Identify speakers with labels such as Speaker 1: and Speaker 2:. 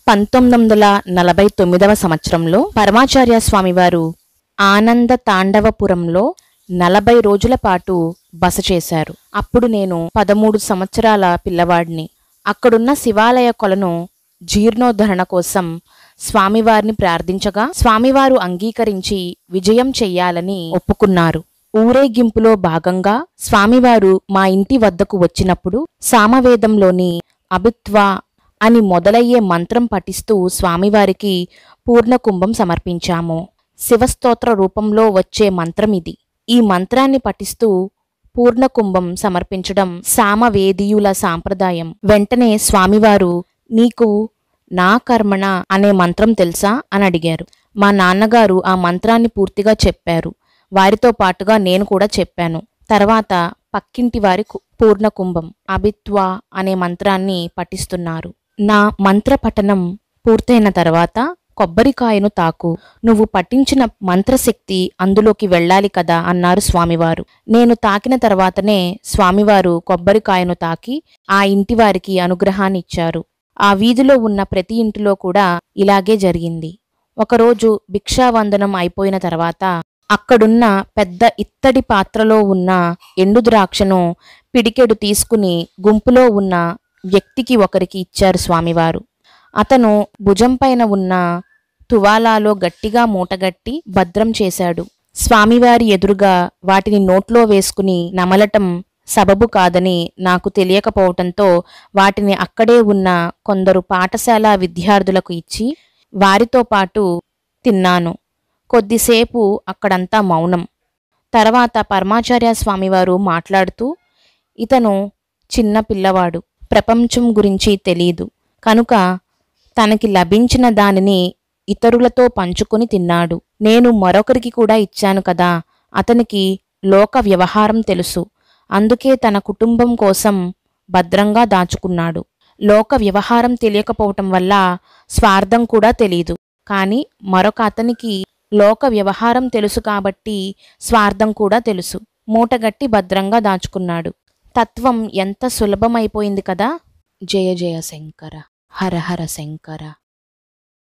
Speaker 1: పంతొమ్మిది వందల నలభై తొమ్మిదవ సంవత్సరంలో పరమాచార్య స్వామివారు ఆనంద తాండవపురంలో నలభై రోజుల పాటు బస చేశారు అప్పుడు నేను పదమూడు సంవత్సరాల పిల్లవాడిని అక్కడున్న శివాలయ కొలను జీర్ణోద్ధరణ కోసం స్వామివారిని ప్రార్థించగా స్వామివారు అంగీకరించి విజయం చెయ్యాలని ఒప్పుకున్నారు ఊరేగింపులో భాగంగా స్వామివారు మా ఇంటి వద్దకు వచ్చినప్పుడు సామవేదంలోని అభిత్వా అని మొదలయ్యే మంత్రం పఠిస్తూ స్వామివారికి పూర్ణకుంభం సమర్పించాము శివస్తోత్ర రూపంలో వచ్చే మంత్రం ఇది ఈ మంత్రాన్ని పఠిస్తూ పూర్ణకుంభం సమర్పించడం సామవేదీయుల సాంప్రదాయం వెంటనే స్వామివారు నీకు నా కర్మణ అనే మంత్రం తెలుసా అని అడిగారు మా నాన్నగారు ఆ మంత్రాన్ని పూర్తిగా చెప్పారు వారితో పాటుగా నేను కూడా చెప్పాను తర్వాత పక్కింటి వారి కు- పూర్ణకుంభం అభిత్వా అనే మంత్రాన్ని పఠిస్తున్నారు నా మంత్ర పఠనం పూర్తయిన తర్వాత కొబ్బరికాయను తాకు నువ్వు పఠించిన మంత్రశక్తి అందులోకి వెళ్ళాలి కదా అన్నారు స్వామివారు నేను తాకిన తర్వాతనే స్వామివారు కొబ్బరికాయను తాకి ఆ ఇంటి వారికి అనుగ్రహాన్ని ఇచ్చారు ఆ వీధిలో ఉన్న ప్రతి ఇంటిలో కూడా ఇలాగే జరిగింది ఒకరోజు భిక్షావందనం అయిపోయిన తర్వాత అక్కడున్న పెద్ద ఇత్తడి పాత్రలో ఉన్న ఎండు ద్రాక్షను పిడికెడు తీసుకుని గుంపులో ఉన్న వ్యక్తికి ఒకరికి ఇచ్చారు స్వామివారు అతను భుజంపైన ఉన్న తువాలాలో గట్టిగా మూటగట్టి భద్రం చేశాడు స్వామివారి ఎదురుగా వాటిని నోట్లో వేసుకుని నమలటం సబబు కాదని నాకు తెలియకపోవటంతో వాటిని అక్కడే ఉన్న కొందరు పాఠశాల విద్యార్థులకు ఇచ్చి వారితో పాటు తిన్నాను కొద్దిసేపు అక్కడంతా మౌనం తర్వాత పరమాచార్య స్వామివారు మాట్లాడుతూ ఇతను చిన్న పిల్లవాడు ప్రపంచం గురించి తెలీదు కనుక తనకి లభించిన దానిని ఇతరులతో పంచుకొని తిన్నాడు నేను మరొకరికి కూడా ఇచ్చాను కదా అతనికి లోక వ్యవహారం తెలుసు అందుకే తన కుటుంబం కోసం భద్రంగా దాచుకున్నాడు లోక వ్యవహారం తెలియకపోవటం వల్ల స్వార్థం కూడా తెలీదు కానీ మరొక అతనికి లోక వ్యవహారం తెలుసు కాబట్టి స్వార్థం కూడా తెలుసు మూటగట్టి భద్రంగా దాచుకున్నాడు తత్వం ఎంత సులభమైపోయింది కదా జయ జయ శంకర హర హర శంకర